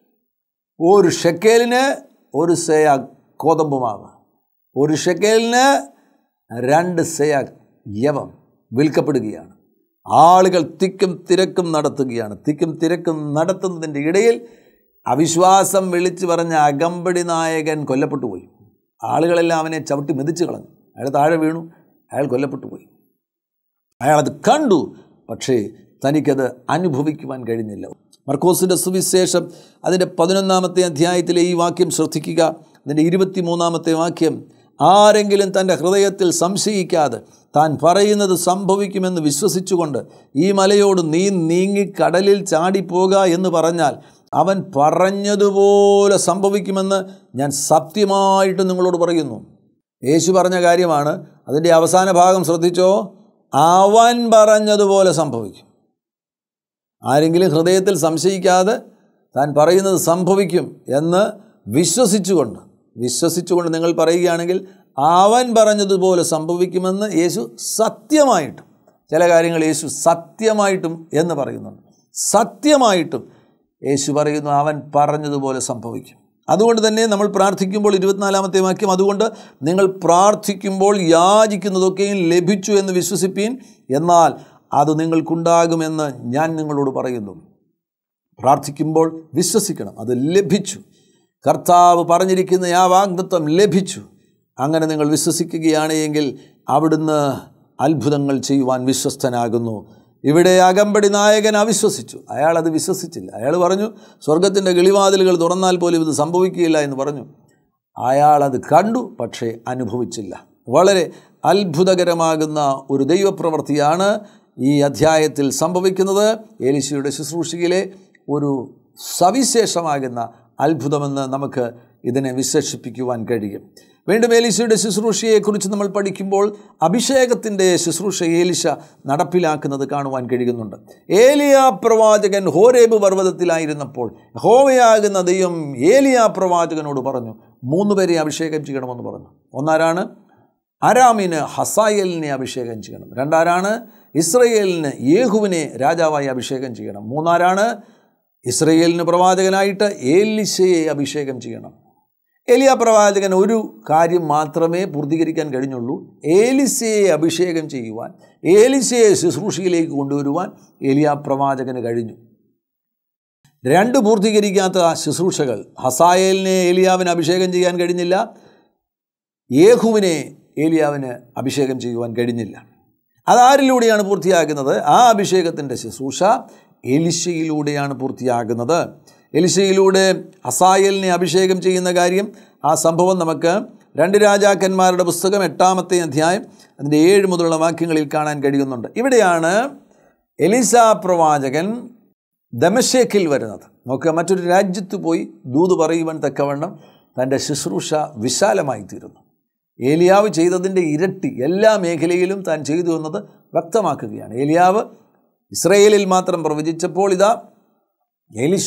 ഒരു ഷെക്കേലിന് ഒരു സെയ കോതമ്പുമാവ് ഒരു ഷെക്കേലിന് രണ്ട് സെയ യവം വിൽക്കപ്പെടുകയാണ് ആളുകൾ തിക്കും തിരക്കും നടത്തുകയാണ് തിക്കും തിരക്കും നടത്തുന്നതിൻ്റെ ഇടയിൽ അവിശ്വാസം വിളിച്ചു പറഞ്ഞ അകമ്പടി നായകൻ കൊല്ലപ്പെട്ടു പോയി ആളുകളെല്ലാം അവനെ ചവിട്ടി മെതിച്ച് കളഞ്ഞു അയാൾ താഴെ വീണു അയാൾ കൊല്ലപ്പെട്ടു പോയി അയാളത് കണ്ടു പക്ഷേ തനിക്കത് അനുഭവിക്കുവാൻ കഴിഞ്ഞില്ല മർക്കോസിൻ്റെ സുവിശേഷം അതിൻ്റെ പതിനൊന്നാമത്തെ അധ്യായത്തിലെ ഈ വാക്യം ശ്രദ്ധിക്കുക അതിൻ്റെ ഇരുപത്തിമൂന്നാമത്തെ വാക്യം ആരെങ്കിലും തൻ്റെ ഹൃദയത്തിൽ സംശയിക്കാതെ താൻ പറയുന്നത് സംഭവിക്കുമെന്ന് വിശ്വസിച്ചുകൊണ്ട് ഈ മലയോട് നീ നീങ്ങി കടലിൽ ചാടിപ്പോക എന്ന് പറഞ്ഞാൽ അവൻ പറഞ്ഞതുപോലെ സംഭവിക്കുമെന്ന് ഞാൻ സത്യമായിട്ട് നിങ്ങളോട് പറയുന്നു യേശു പറഞ്ഞ കാര്യമാണ് അതിൻ്റെ അവസാന ഭാഗം ശ്രദ്ധിച്ചോ അവൻ പറഞ്ഞതുപോലെ സംഭവിക്കും ആരെങ്കിലും ഹൃദയത്തിൽ സംശയിക്കാതെ താൻ പറയുന്നത് സംഭവിക്കും എന്ന് വിശ്വസിച്ചുകൊണ്ട് വിശ്വസിച്ചുകൊണ്ട് നിങ്ങൾ പറയുകയാണെങ്കിൽ അവൻ പറഞ്ഞതുപോലെ സംഭവിക്കുമെന്ന് യേശു സത്യമായിട്ടും ചില കാര്യങ്ങൾ യേശു സത്യമായിട്ടും എന്ന് പറയുന്നുണ്ട് സത്യമായിട്ടും യേശു പറയുന്നു അവൻ പറഞ്ഞതുപോലെ സംഭവിക്കും അതുകൊണ്ട് തന്നെ നമ്മൾ പ്രാർത്ഥിക്കുമ്പോൾ ഇരുപത്തിനാലാമത്തെ വാക്യം അതുകൊണ്ട് നിങ്ങൾ പ്രാർത്ഥിക്കുമ്പോൾ യാചിക്കുന്നതൊക്കെയും ലഭിച്ചു എന്ന് വിശ്വസിപ്പീൻ എന്നാൽ അത് നിങ്ങൾക്കുണ്ടാകുമെന്ന് ഞാൻ നിങ്ങളോട് പറയുന്നു പ്രാർത്ഥിക്കുമ്പോൾ വിശ്വസിക്കണം അത് ലഭിച്ചു കർത്താവ് പറഞ്ഞിരിക്കുന്ന ആ വാഗ്ദത്വം ലഭിച്ചു അങ്ങനെ നിങ്ങൾ വിശ്വസിക്കുകയാണ് എങ്കിൽ അവിടുന്ന് അത്ഭുതങ്ങൾ ചെയ്യുവാൻ വിശ്വസ്തനാകുന്നു ഇവിടെ അകമ്പടി നായകൻ അവിശ്വസിച്ചു അയാൾ അത് വിശ്വസിച്ചില്ല അയാൾ പറഞ്ഞു സ്വർഗത്തിൻ്റെ കിളിവാതിലുകൾ തുറന്നാൽ പോലും ഇത് സംഭവിക്കുകയില്ല എന്ന് പറഞ്ഞു അയാൾ അത് കണ്ടു പക്ഷേ അനുഭവിച്ചില്ല വളരെ അത്ഭുതകരമാകുന്ന ഒരു ദൈവപ്രവൃത്തിയാണ് ഈ അധ്യായത്തിൽ സംഭവിക്കുന്നത് ഏലിശയുടെ ശുശ്രൂഷയിലെ ഒരു സവിശേഷമാകുന്ന അത്ഭുതമെന്ന് നമുക്ക് ഇതിനെ വിശേഷിപ്പിക്കുവാൻ കഴിയും വീണ്ടും ഏലിശയുടെ ശുശ്രൂഷയെക്കുറിച്ച് നമ്മൾ പഠിക്കുമ്പോൾ അഭിഷേകത്തിൻ്റെ ശുശ്രൂഷ ഏലിശ നടപ്പിലാക്കുന്നത് കാണുവാൻ കഴിയുന്നുണ്ട് ഏലിയ പ്രവാചകൻ ഹോരേബ് പർവ്വതത്തിലായിരുന്നപ്പോൾ ഹോവയാകുന്ന ദൈവം ഏലിയ പ്രവാചകനോട് പറഞ്ഞു മൂന്ന് പേരെ അഭിഷേകം ചെയ്യണമെന്ന് പറഞ്ഞു ഒന്നാരാണ് അരാമിന് ഹസായലിനെ അഭിഷേകം ചെയ്യണം രണ്ടാരാണ് ഇസ്രയേലിന് യേഹുവിനെ രാജാവായി അഭിഷേകം ചെയ്യണം മൂന്നാരാണ് ഇസ്രയേലിന് പ്രവാചകനായിട്ട് ഏലിശയെ അഭിഷേകം ചെയ്യണം ഏലിയ പ്രവാചകൻ ഒരു കാര്യം മാത്രമേ പൂർത്തീകരിക്കാൻ കഴിഞ്ഞുള്ളൂ ഏലിസയെ അഭിഷേകം ചെയ്യുവാൻ ഏലിസയെ ശുശ്രൂഷയിലേക്ക് കൊണ്ടുവരുവാൻ ഏലിയ പ്രവാചകന് കഴിഞ്ഞു രണ്ട് പൂർത്തീകരിക്കാത്ത ശുശ്രൂഷകൾ ഹസായേലിനെ ഏലിയാവിന് അഭിഷേകം ചെയ്യാൻ കഴിഞ്ഞില്ല യേഹുവിനെ ഏലിയാവിന് അഭിഷേകം ചെയ്യുവാൻ കഴിഞ്ഞില്ല അതാരിലൂടെയാണ് പൂർത്തിയാകുന്നത് ആ അഭിഷേകത്തിൻ്റെ ശുശ്രൂഷ എലിശയിലൂടെയാണ് പൂർത്തിയാകുന്നത് എലിശയിലൂടെ അസായലിനെ അഭിഷേകം ചെയ്യുന്ന കാര്യം ആ സംഭവം നമുക്ക് രണ്ട് രാജാക്കന്മാരുടെ പുസ്തകം എട്ടാമത്തെ അധ്യായം അതിൻ്റെ ഏഴ് മുതലുള്ള വാക്യങ്ങളിൽ കാണാൻ കഴിയുന്നുണ്ട് ഇവിടെയാണ് എലിസ പ്രവാചകൻ ദമശേക്കിൽ വരുന്നത് നോക്കുക മറ്റൊരു രാജ്യത്ത് പോയി ദൂത് പറയുവാൻ തക്കവണ്ണം തൻ്റെ ശുശ്രൂഷ വിശാലമായി തീരുന്നു ഏലിയാവ് ചെയ്തതിൻ്റെ ഇരട്ടി എല്ലാ മേഖലയിലും താൻ ചെയ്തു എന്നത് വ്യക്തമാക്കുകയാണ് ഏലിയാവ് ഇസ്രയേലിൽ മാത്രം പ്രവചിച്ചപ്പോൾ ഇതാ എലിശ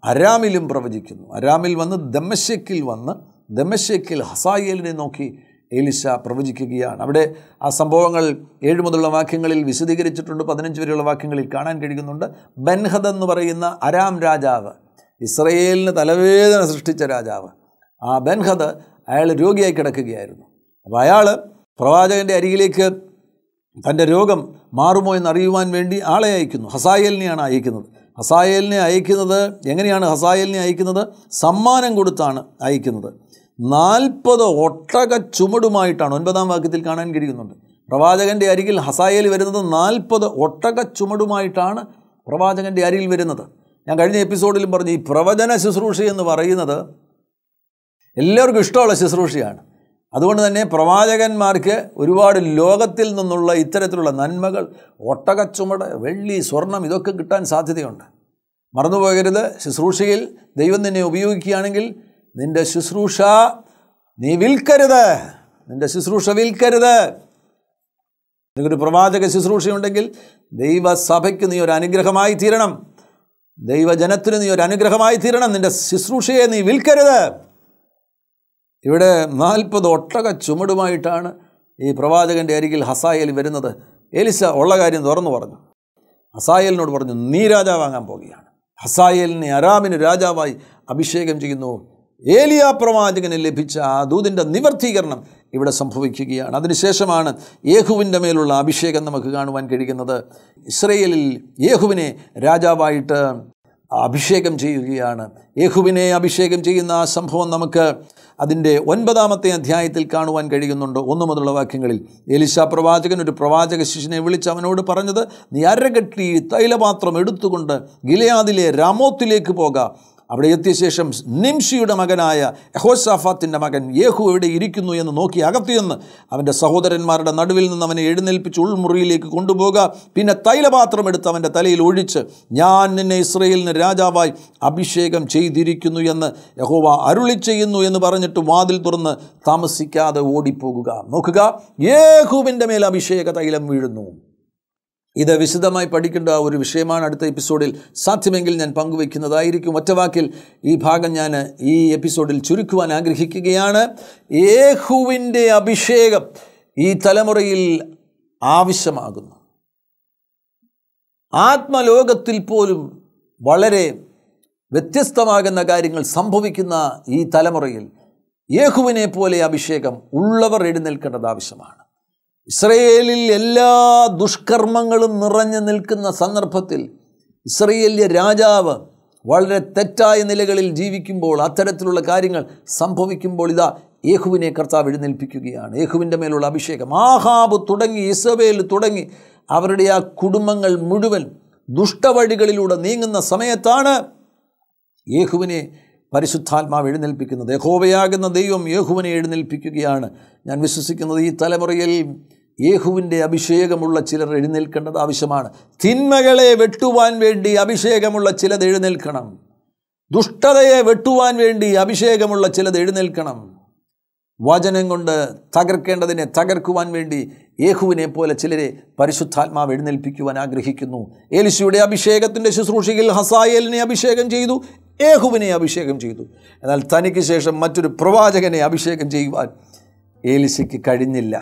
അരാമിലും പ്രവചിക്കുന്നു അരാമിൽ വന്ന് ദമശക്കിൽ വന്ന് ദമശക്കിൽ ഹസായേലിനെ നോക്കി ഏലിശ പ്രവചിക്കുകയാണ് അവിടെ ആ സംഭവങ്ങൾ ഏഴ് മുതലുള്ള വാക്യങ്ങളിൽ വിശദീകരിച്ചിട്ടുണ്ട് പതിനഞ്ച് വരെയുള്ള വാക്യങ്ങളിൽ കാണാൻ കഴിയുന്നുണ്ട് ബൻഹദ് എന്ന് പറയുന്ന അരാം രാജാവ് ഇസ്രയേലിന് തലവേദന സൃഷ്ടിച്ച രാജാവ് ആ ബൻഹദ് അയാൾ രോഗിയായി കിടക്കുകയായിരുന്നു അപ്പോൾ അയാൾ പ്രവാചകൻ്റെ അരികിലേക്ക് തൻ്റെ രോഗം മാറുമോ എന്നറിയുവാൻ വേണ്ടി ആളെ അയക്കുന്നു ഹസായേലിനെയാണ് അയക്കുന്നത് ഹസായേലിനെ അയക്കുന്നത് എങ്ങനെയാണ് ഹസായേലിനെ അയക്കുന്നത് സമ്മാനം കൊടുത്താണ് അയക്കുന്നത് നാൽപ്പത് ഒട്ടക ചുമടുമായിട്ടാണ് ഒൻപതാം വാക്യത്തിൽ കാണാൻ കഴിയുന്നുണ്ട് പ്രവാചകൻ്റെ അരികിൽ ഹസായേൽ വരുന്നത് നാൽപ്പത് ഒട്ടക ചുമടുമായിട്ടാണ് പ്രവാചകൻ്റെ അരികിൽ വരുന്നത് ഞാൻ കഴിഞ്ഞ എപ്പിസോഡിലും പറഞ്ഞു ഈ പ്രവചന ശുശ്രൂഷ എന്ന് പറയുന്നത് എല്ലാവർക്കും ഇഷ്ടമുള്ള ശുശ്രൂഷയാണ് അതുകൊണ്ട് തന്നെ പ്രവാചകന്മാർക്ക് ഒരുപാട് ലോകത്തിൽ നിന്നുള്ള ഇത്തരത്തിലുള്ള നന്മകൾ ഒട്ടകച്ചുമട് വെള്ളി സ്വർണം ഇതൊക്കെ കിട്ടാൻ സാധ്യതയുണ്ട് മറന്നുപോകരുത് ശുശ്രൂഷയിൽ ദൈവം നിന്നെ ഉപയോഗിക്കുകയാണെങ്കിൽ നിൻ്റെ ശുശ്രൂഷ നീ വിൽക്കരുത് നിൻ്റെ ശുശ്രൂഷ വിൽക്കരുത് നിനക്കൊരു പ്രവാചക ശുശ്രൂഷയുണ്ടെങ്കിൽ ദൈവസഭയ്ക്ക് നീ ഒരു അനുഗ്രഹമായി തീരണം ദൈവജനത്തിന് നീ ഒരു അനുഗ്രഹമായി തീരണം നിൻ്റെ ശുശ്രൂഷയെ നീ വിൽക്കരുത് ഇവിടെ നാൽപ്പത് ഒട്ടക ചുമടുമായിട്ടാണ് ഈ പ്രവാചകൻ്റെ അരികിൽ ഹസായേൽ വരുന്നത് ഏലിസ ഉള്ള കാര്യം തുറന്നു പറഞ്ഞു ഹസായേലിനോട് പറഞ്ഞു നീ രാജാവാങ്ങാൻ പോകുകയാണ് ഹസായേലിനെ അരാമിന് രാജാവായി അഭിഷേകം ചെയ്യുന്നു ഏലിയ പ്രവാചകന് ലഭിച്ച ആ ദൂതിൻ്റെ നിവർത്തീകരണം ഇവിടെ സംഭവിക്കുകയാണ് അതിനുശേഷമാണ് യേഹുവിൻ്റെ മേലുള്ള അഭിഷേകം നമുക്ക് കാണുവാൻ കഴിയുന്നത് ഇസ്രയേലിൽ യേഹുവിനെ രാജാവായിട്ട് അഭിഷേകം ചെയ്യുകയാണ് യേഹുവിനെ അഭിഷേകം ചെയ്യുന്ന ആ സംഭവം നമുക്ക് അതിൻ്റെ ഒൻപതാമത്തെ അധ്യായത്തിൽ കാണുവാൻ കഴിയുന്നുണ്ട് ഒന്നു മുതലുള്ള വാക്യങ്ങളിൽ എലിശ പ്രവാചകൻ ഒരു പ്രവാചക ശിശുവിനെ വിളിച്ച് അവനോട് പറഞ്ഞത് നീ അരകെട്ടി തൈലപാത്രം എടുത്തുകൊണ്ട് ഗിലയാദിലെ രാമോത്തിലേക്ക് പോക അവിടെ എത്തിയ ശേഷം നിംഷിയുടെ മകനായ യഹോസാഫാത്തിൻ്റെ മകൻ യേഹു എവിടെ ഇരിക്കുന്നു എന്ന് നോക്കി അകത്തുനിന്ന് അവൻ്റെ സഹോദരന്മാരുടെ നടുവിൽ നിന്ന് അവനെ എഴുന്നേൽപ്പിച്ച് ഉൾമുറിയിലേക്ക് കൊണ്ടുപോകുക പിന്നെ തൈലപാത്രം എടുത്ത് അവൻ്റെ തലയിൽ ഒഴിച്ച് ഞാൻ നിന്നെ ഇസ്രയേലിന് രാജാവായി അഭിഷേകം ചെയ്തിരിക്കുന്നു എന്ന് യഹോവ അരുളി ചെയ്യുന്നു എന്ന് പറഞ്ഞിട്ട് വാതിൽ തുറന്ന് താമസിക്കാതെ ഓടിപ്പോകുക നോക്കുക യേഹുവിൻ്റെ മേൽ അഭിഷേക തൈലം വീഴുന്നു ഇത് വിശദമായി പഠിക്കേണ്ട ഒരു വിഷയമാണ് അടുത്ത എപ്പിസോഡിൽ സാധ്യമെങ്കിൽ ഞാൻ പങ്കുവയ്ക്കുന്നതായിരിക്കും ഒറ്റവാക്കിൽ ഈ ഭാഗം ഞാൻ ഈ എപ്പിസോഡിൽ ചുരുക്കുവാൻ ആഗ്രഹിക്കുകയാണ് യേഹുവിൻ്റെ അഭിഷേകം ഈ തലമുറയിൽ ആവശ്യമാകുന്നു ആത്മലോകത്തിൽ പോലും വളരെ വ്യത്യസ്തമാകുന്ന കാര്യങ്ങൾ സംഭവിക്കുന്ന ഈ തലമുറയിൽ യേഹുവിനെ പോലെ അഭിഷേകം ഉള്ളവർ എഴുന്നേൽക്കേണ്ടത് ആവശ്യമാണ് ഇസ്രയേലിൽ എല്ലാ ദുഷ്കർമ്മങ്ങളും നിറഞ്ഞു നിൽക്കുന്ന സന്ദർഭത്തിൽ ഇസ്രയേലിയ രാജാവ് വളരെ തെറ്റായ നിലകളിൽ ജീവിക്കുമ്പോൾ അത്തരത്തിലുള്ള കാര്യങ്ങൾ സംഭവിക്കുമ്പോൾ ഇതാ യേഹുവിനെ കർത്താവ് എഴുന്നേൽപ്പിക്കുകയാണ് യേഹുവിൻ്റെ മേലുള്ള അഭിഷേകം ആഹാബ് തുടങ്ങി ഇസബേൽ തുടങ്ങി അവരുടെ ആ കുടുംബങ്ങൾ മുഴുവൻ ദുഷ്ടവഴികളിലൂടെ നീങ്ങുന്ന സമയത്താണ് യേഹുവിനെ പരിശുദ്ധാത്മാവ് എഴുന്നേൽപ്പിക്കുന്നത് യഹോവയാകുന്ന ദൈവം യേഹുവിനെ എഴുന്നേൽപ്പിക്കുകയാണ് ഞാൻ വിശ്വസിക്കുന്നത് ഈ തലമുറയിൽ യേഹുവിൻ്റെ അഭിഷേകമുള്ള ചിലർ എഴുന്നേൽക്കേണ്ടത് ആവശ്യമാണ് തിന്മകളെ വെട്ടുവാൻ വേണ്ടി അഭിഷേകമുള്ള ചിലത് എഴുന്നേൽക്കണം ദുഷ്ടതയെ വെട്ടുവാൻ വേണ്ടി അഭിഷേകമുള്ള ചിലത് എഴുന്നേൽക്കണം വചനം കൊണ്ട് തകർക്കേണ്ടതിനെ തകർക്കുവാൻ വേണ്ടി യേഹുവിനെ പോലെ ചിലരെ പരിശുദ്ധാത്മാവ് എഴുന്നേൽപ്പിക്കുവാൻ ആഗ്രഹിക്കുന്നു ഏലിശയുടെ അഭിഷേകത്തിൻ്റെ ശുശ്രൂഷയിൽ ഹസായേലിനെ അഭിഷേകം ചെയ്തു യേഹുവിനെ അഭിഷേകം ചെയ്തു എന്നാൽ തനിക്ക് ശേഷം മറ്റൊരു പ്രവാചകനെ അഭിഷേകം ചെയ്യുവാൻ ഏലിശയ്ക്ക് കഴിഞ്ഞില്ല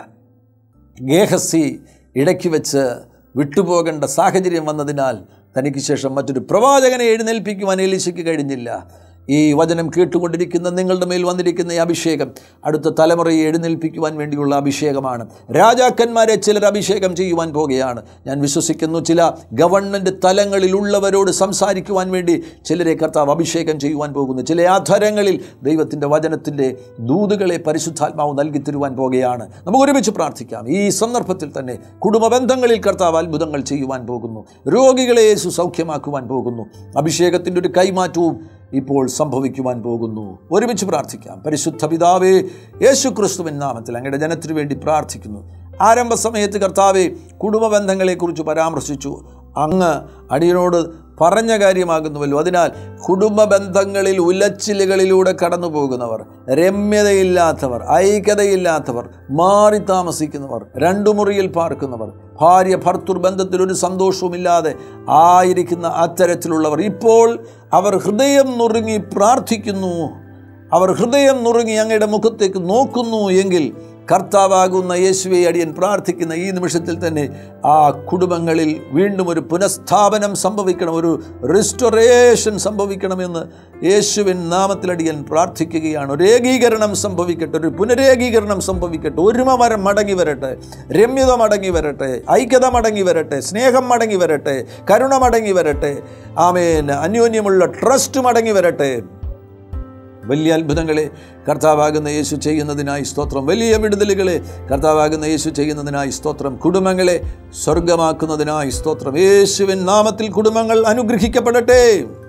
ഗേഹസി ഇടയ്ക്ക് വെച്ച് വിട്ടുപോകേണ്ട സാഹചര്യം വന്നതിനാൽ തനിക്ക് ശേഷം മറ്റൊരു പ്രവാചകനെ എഴുന്നേൽപ്പിക്കുവാൻ ഏലിശയ്ക്ക് കഴിഞ്ഞില്ല ഈ വചനം കേട്ടുകൊണ്ടിരിക്കുന്ന നിങ്ങളുടെ മേൽ വന്നിരിക്കുന്ന ഈ അഭിഷേകം അടുത്ത തലമുറയെ എഴുന്നേൽപ്പിക്കുവാൻ വേണ്ടിയുള്ള അഭിഷേകമാണ് രാജാക്കന്മാരെ ചിലർ അഭിഷേകം ചെയ്യുവാൻ പോകുകയാണ് ഞാൻ വിശ്വസിക്കുന്നു ചില ഗവൺമെൻറ് തലങ്ങളിലുള്ളവരോട് സംസാരിക്കുവാൻ വേണ്ടി ചിലരെ കർത്താവ് അഭിഷേകം ചെയ്യുവാൻ പോകുന്നു ചില ആധാരങ്ങളിൽ ദൈവത്തിൻ്റെ വചനത്തിൻ്റെ ദൂതുകളെ പരിശുദ്ധാത്മാവ് നൽകി തരുവാൻ പോകുകയാണ് നമുക്ക് ഒരുമിച്ച് പ്രാർത്ഥിക്കാം ഈ സന്ദർഭത്തിൽ തന്നെ കുടുംബ ബന്ധങ്ങളിൽ കർത്താവ് അത്ഭുതങ്ങൾ ചെയ്യുവാൻ പോകുന്നു രോഗികളെ യേശു സൗഖ്യമാക്കുവാൻ പോകുന്നു അഭിഷേകത്തിൻ്റെ ഒരു കൈമാറ്റവും ഇപ്പോൾ സംഭവിക്കുവാൻ പോകുന്നു ഒരുമിച്ച് പ്രാർത്ഥിക്കാം പരിശുദ്ധ പിതാവേ യേശു ക്രിസ്തുവിൻ നാമത്തിൽ അങ്ങയുടെ ജനത്തിനു വേണ്ടി പ്രാർത്ഥിക്കുന്നു ആരംഭ സമയത്ത് കർത്താവെ കുടുംബ ബന്ധങ്ങളെക്കുറിച്ച് പരാമർശിച്ചു അങ്ങ് അടിയനോട് പറഞ്ഞ കാര്യമാകുന്നുവല്ലോ അതിനാൽ കുടുംബ ബന്ധങ്ങളിൽ ഉലച്ചിലുകളിലൂടെ കടന്നു പോകുന്നവർ രമ്യതയില്ലാത്തവർ ഐക്യതയില്ലാത്തവർ മാറി താമസിക്കുന്നവർ രണ്ടു മുറിയിൽ പാർക്കുന്നവർ ഭാര്യ ഭർത്തൃ ബന്ധത്തിൽ ഒരു സന്തോഷവുമില്ലാതെ ആയിരിക്കുന്ന അത്തരത്തിലുള്ളവർ ഇപ്പോൾ അവർ ഹൃദയം നുറുങ്ങി പ്രാർത്ഥിക്കുന്നു അവർ ഹൃദയം നുറുങ്ങി അങ്ങയുടെ മുഖത്തേക്ക് നോക്കുന്നു എങ്കിൽ കർത്താവാകുന്ന യേശുവെ അടിയൻ പ്രാർത്ഥിക്കുന്ന ഈ നിമിഷത്തിൽ തന്നെ ആ കുടുംബങ്ങളിൽ വീണ്ടും ഒരു പുനഃസ്ഥാപനം സംഭവിക്കണം ഒരു റിസ്റ്റോറേഷൻ സംഭവിക്കണമെന്ന് യേശുവിൻ നാമത്തിലടിയൻ പ്രാർത്ഥിക്കുകയാണ് ഒരു ഏകീകരണം സംഭവിക്കട്ടെ ഒരു പുനരേകീകരണം സംഭവിക്കട്ടെ ഒരുമ മരം മടങ്ങി വരട്ടെ രമ്യത മടങ്ങി വരട്ടെ ഐക്യത മടങ്ങി വരട്ടെ സ്നേഹം മടങ്ങി വരട്ടെ കരുണ മടങ്ങി വരട്ടെ ആമേൻ അന്യോന്യമുള്ള ട്രസ്റ്റ് മടങ്ങി വരട്ടെ വലിയ അത്ഭുതങ്ങളെ കർത്താവാകുന്ന യേശു ചെയ്യുന്നതിനായി സ്തോത്രം വലിയ വിടുതലുകളെ കർത്താവാകുന്ന യേശു ചെയ്യുന്നതിനായി സ്തോത്രം കുടുംബങ്ങളെ സ്വർഗമാക്കുന്നതിനായി സ്തോത്രം യേശുവിൻ നാമത്തിൽ കുടുംബങ്ങൾ അനുഗ്രഹിക്കപ്പെടട്ടെ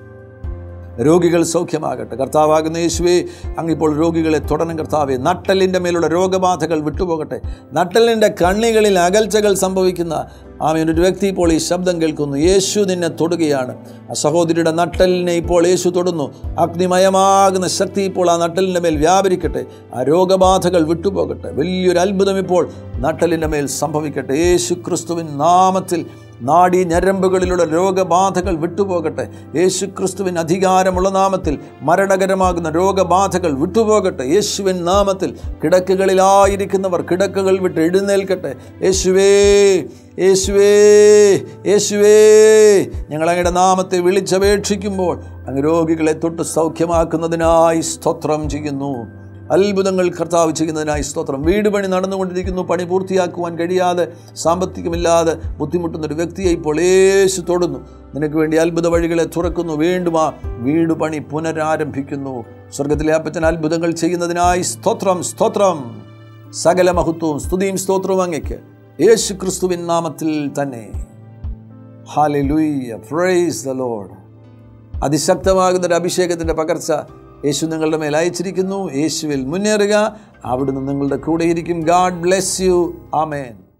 രോഗികൾ സൗഖ്യമാകട്ടെ കർത്താവാകുന്ന യേശുവേ അങ്ങിപ്പോൾ രോഗികളെ തുടരണം കർത്താവെ നട്ടലിൻ്റെ മേലുള്ള രോഗബാധകൾ വിട്ടുപോകട്ടെ നട്ടലിൻ്റെ കണ്ണികളിൽ അകൽച്ചകൾ സംഭവിക്കുന്ന ആമേൻ ഒരു വ്യക്തി ഇപ്പോൾ ഈ ശബ്ദം കേൾക്കുന്നു യേശു നിന്നെ തൊടുകയാണ് ആ സഹോദരിയുടെ നട്ടലിനെ ഇപ്പോൾ യേശു തൊടുന്നു അഗ്നിമയമാകുന്ന ശക്തി ഇപ്പോൾ ആ നട്ടലിൻ്റെ മേൽ വ്യാപരിക്കട്ടെ ആ രോഗബാധകൾ വിട്ടുപോകട്ടെ വലിയൊരു അത്ഭുതം ഇപ്പോൾ നട്ടലിൻ്റെ മേൽ സംഭവിക്കട്ടെ യേശു ക്രിസ്തുവിൻ നാമത്തിൽ നാഡീ ഞരമ്പുകളിലുള്ള രോഗബാധകൾ വിട്ടുപോകട്ടെ യേശു ക്രിസ്തുവിൻ അധികാരമുള്ള നാമത്തിൽ മരണകരമാകുന്ന രോഗബാധകൾ വിട്ടുപോകട്ടെ യേശുവിൻ നാമത്തിൽ കിടക്കുകളിലായിരിക്കുന്നവർ കിടക്കുകൾ വിട്ട് എഴുന്നേൽക്കട്ടെ യേശുവേ യേശുവേ യേശുവേ ഞങ്ങൾ അങ്ങയുടെ നാമത്തെ വിളിച്ചപേക്ഷിക്കുമ്പോൾ അങ്ങ് രോഗികളെ തൊട്ട് സൗഖ്യമാക്കുന്നതിനായി സ്തോത്രം ചെയ്യുന്നു അത്ഭുതങ്ങൾ കർത്താവ് ചെയ്യുന്നതിനായി സ്തോത്രം വീട് പണി നടന്നുകൊണ്ടിരിക്കുന്നു പണി പൂർത്തിയാക്കുവാൻ കഴിയാതെ സാമ്പത്തികമില്ലാതെ ബുദ്ധിമുട്ടുന്ന ഒരു വ്യക്തിയെ ഇപ്പോൾ യേശു തൊടുന്നു നിനക്ക് വേണ്ടി അത്ഭുത വഴികളെ തുറക്കുന്നു വീണ്ടും ആ വീട് പണി പുനരാരംഭിക്കുന്നു സ്വർഗത്തിലെ അപ്പച്ചൻ അത്ഭുതങ്ങൾ ചെയ്യുന്നതിനായി സ്തോത്രം സ്തോത്രം സകല മഹത്വവും സ്തുതിയും സ്തോത്രവും അങ്ങയ്ക്ക് യേശു ക്രിസ്തുവിൻ നാമത്തിൽ തന്നെ ഹാലൂയ്യ പ്രൈസ് ദ ലോഡ് അതിശക്തമാകുന്ന ഒരു അഭിഷേകത്തിൻ്റെ പകർച്ച യേശു നിങ്ങളുടെ മേൽ അയച്ചിരിക്കുന്നു യേശുവിൽ മുന്നേറുക അവിടുന്ന് നിങ്ങളുടെ കൂടെയിരിക്കും ഗാഡ് ബ്ലെസ് യു ആമേൻ